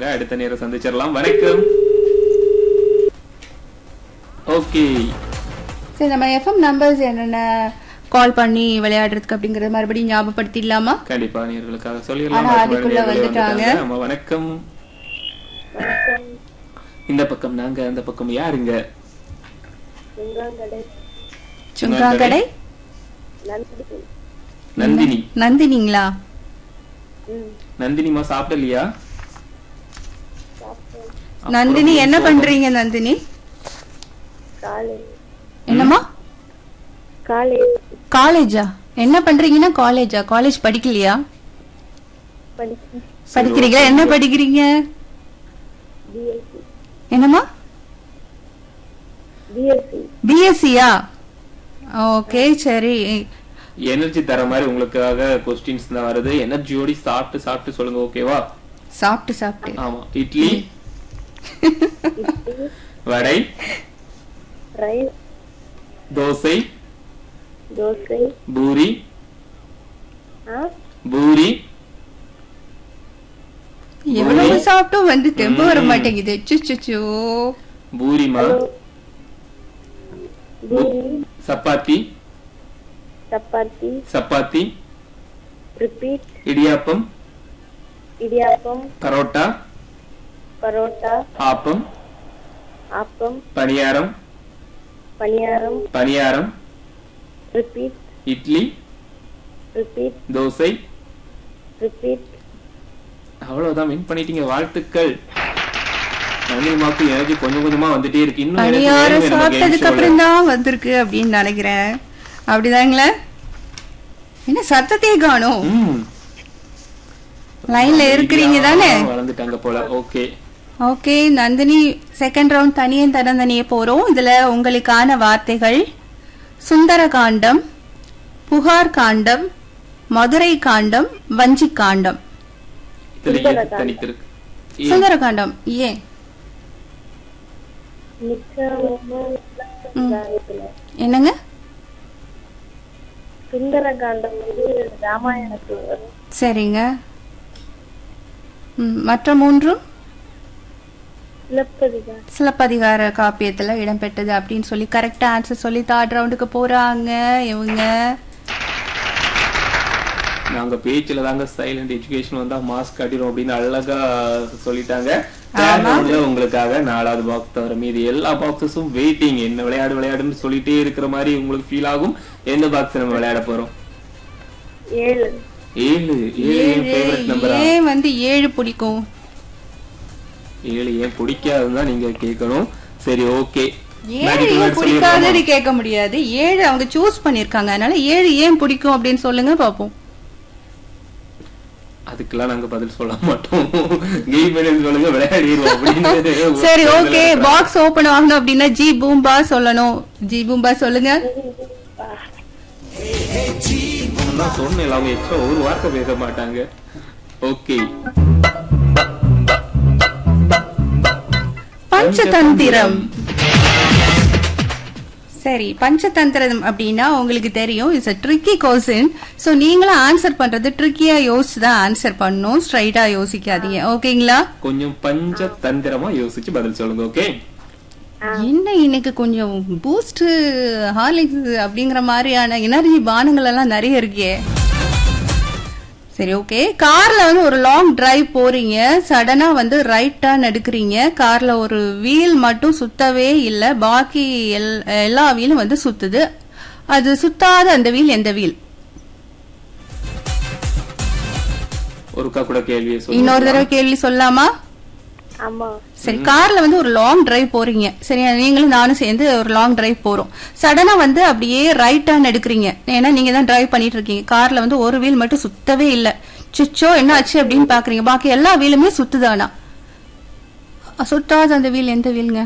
இருக்காங்க அடுத்த நேரம் சந்திச்சிடலாம் வணக்கம் ஓகே சரி நம்ம எஃப்எம் நம்பர்ஸ் என்னென்ன கால் பண்ணி விளையாடுறதுக்கு அப்படிங்கறத மறுபடியும் ஞாபகப்படுத்திடலாமா கண்டிப்பா நேர்களுக்காக சொல்லிடலாம் ஆனா அடுத்த அதுக்குள்ள நேயர்கள் வந்துட்டாங்க. ஆமா வணக்கம் இந்த பக்கம் நாங்க அந்த பக்கம் யாருங்க சுங்காங்கடை நந்தினி நந்தினிங்களா நந்தினிமா சாப்பிடலையா நந்தினி என்ன பண்றீங்க நந்தினி என்னம்மா காலேஜ் காலேஜா என்ன பண்றீங்கன்னா காலேஜா காலேஜ் படிக்கலையா படிச்சு படிக்கிறீங்களா என்ன படிக்கிறீங்க பிஎஸ்சி என்னம்மா பிஎஸ்சி பிஎஸ்சியா ஓகே சரி எனர்ஜி தர மாதிரி உங்களுக்காக கொஸ்டின்ஸ் தான் வருது எனர்ஜியோடி சாப்பிட்டு சாப்பிட்டு சொல்லுங்க ஓகேவா சாப்பிட்டு சாப்பிட்டு ஆமா இட்லி வடை ரைஸ் தோசை தோசை பூரி ஆ பூரி எவ்வளவு சாப்பிட்டும் வந்து தெம்பு வர மாட்டேங்குது சுச்சுச்சோ பூரிமா puri chapati chapati chapati repeat idiyappam idiyappam parotta parotta appam appam paniyaram paniyaram paniyaram repeat idli repeat dosa repeat அவ்வளவுதான் வின் பண்ணிட்டீங்க வாழ்த்துக்கள் நந்தினிமாக்கு எனர்ஜி கொஞ்சம் கொஞ்சமா வந்துட்டே இருக்கு இன்னும் எனக்கு பணியாரம் வேணும் நம்ம game சாப்பிட்டதுக்கு showல. அப்புறம் தான் வந்திருக்கு அப்படின்னு நினைக்கிறேன் அப்படிதாங்களே என்ன சத்தத்தையே காணும் ம். லைன்ல இருக்கிறீங்க தானே வளர்ந்துட்டாங்க போல okay okay Nandini second round தனியே தனந்தனியே போறோம் இதுல உங்களுக்கான வார்த்தைகள் சுந்தர காண்டம் புகார் காண்டம் மதுரை காண்டம் வஞ்சி காண்டம் இதுல எது தனித்திருக்கு ஏன்? சுந்தர காண்டம் ஏன் மிச்சம் என்னங்க சுந்தரகாண்டம் வந்து ராமாயணத்துல வரும் சரிங்க ம், மற்ற மூன்றும் சிலப்பதிகாரம் சிலப்பதிகார காப்பியத்துல இடம்பெற்றது அப்படின்னு சொல்லி கரெக்டா ஆன்சர் சொல்லி தேர்ட் ரவுண்டுக்கு போறாங்க இவங்க நாங்க பேச்சுல தாங்க சைலண்ட் எஜுகேஷன் வந்தா மாஸ்க் கட்டிடும் அப்படின்னு அழகா சொல்லிட்டாங்க Third roundல உங்களுக்காக நாலாவது பாக்ஸ் தவிர மீதி எல்லா பாக்ஸஸும் வெயிட்டிங் என்ன விளையாடு விளையாடுன்னு சொல்லிட்டே இருக்கிற மாதிரி உங்களுக்கு ஃபீல் ஆகும் எந்த பாக்ஸ் நம்ம விளையாட போறோம் ஏழு ஏழு ஏழு என் ஏழு ஃபேவரட் நம்பரா ஏன் வந்து ஏழு பிடிக்கும் ஏழு ஏன் பிடிக்காதுன்னு தான் நீங்க கேட்கணும் சரி ஓகே ஏழு ஏன் பிடிக்காதுன்னு கேட்க முடியாது ஏழு அவங்க சூஸ் பண்ணிருக்காங்க அதனால ஏழு ஏன் பிடிக்கும் அப்படின்னு சொல்லுங்க பாப்போம் அதுக்கெல்லாம் நாங்க பதில் சொல்ல மாட்டோம் கேம் சொல்லுங்க விளையாடிடுவோம் அப்படின்னு சரி ஓகே பாக்ஸ் ஓபன் ஆகணும் அப்படின்னா ஜி பூம்பா சொல்லணும் ஜி பூம்பா சொல்லுங்க நான் சொன்னேன் அவங்க எக்ஸ்ட்ரா ஒரு வார்த்தை பேச மாட்டாங்க ஓகே பஞ்சதந்திரம் சரி பஞ்சதந்திரம் அப்படின்னா உங்களுக்கு தெரியும் it's a tricky question so நீங்களும் ஆன்சர் பண்றது ட்ரிக்கியா யோசிச்சு தான் ஆன்சர் பண்ணணும் ஸ்ட்ரைட்டா யோசிக்காதீங்க ஓகேங்களா கொஞ்சம் பஞ்ச தந்திரமா யோசிச்சு பதில் சொல்லுங்க ஓகே என்ன இன்னைக்கு கொஞ்சம் பூஸ்ட் ஹார்லிக்ஸ் அப்படிங்கிற மாதிரியான எனர்ஜி பானங்கள் எல்லாம் நிறைய இருக்கே சரி ஓகே கார்ல வந்து ஒரு லாங் டிரைவ் போறீங்க சடனா வந்து ரைட் டர்ன் எடுக்கிறீங்க கார்ல ஒரு வீல் மட்டும் சுத்தவே இல்லை பாக்கி எல்- எல்லா வீலும் வந்து சுத்துது அது சுத்தாத அந்த வீல் எந்த வீல் ஒருக்கா கூட கேள்வியை இன்னொரு சொல்லுங்க தடவை கேள்வி சொல்லலாமா ஆமா சரி கார்ல வந்து ஒரு லாங் டிரைவ் போறீங்க சரி நீங்களும் நானும் சேர்ந்து ஒரு லாங் டிரைவ் போறோம் சடனா வந்து அப்படியே ரைட் டர்ன் எடுக்கிறீங்க ஏன்னா நீங்க தான் டிரைவ் பண்ணிட்டு இருக்கீங்க கார்ல வந்து ஒரு வீல் மட்டும் சுத்தவே இல்ல சுச்சோ என்ன ஆச்சு அப்படின்னு பாக்குறீங்க பாக்கி எல்லா வீலுமே சுத்துதானா அ, சுத்தாத அந்த வீல் எந்த வீலுங்க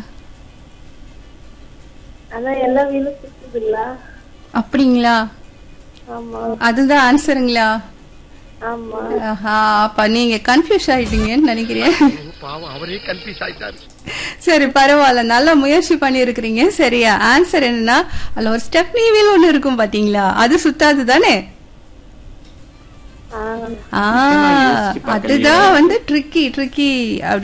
அதான் எல்லா வீலும் சுத்துதுல்ல அப்படிங்களா ஆமா அதுதான் ஆன்சருங்களா ஆமா ஆஹா அப்ப நீங்க கன்ஃபியூஸ் ஆயிட்டீங்கன்னு நினைக்கிறேன் பாவம் அவரே கன்ஃபியூஸ் ஆயிட்டாரு சரி பரவாயில்ல நல்ல முயற்சி பண்ணியிருக்கிறீங்க சரியா ஆன்சர் என்னன்னா அதுல ஒரு ஸ்டெப்னி வீல் ஒண்ணு இருக்கும் பாத்தீங்களா அது சுத்தாது தானே ஆ ஆ யோசிச்சு பார்க்கலையே. அதுதான் வந்து ட்ரிக்கி ட்ரிக்கி அப்படி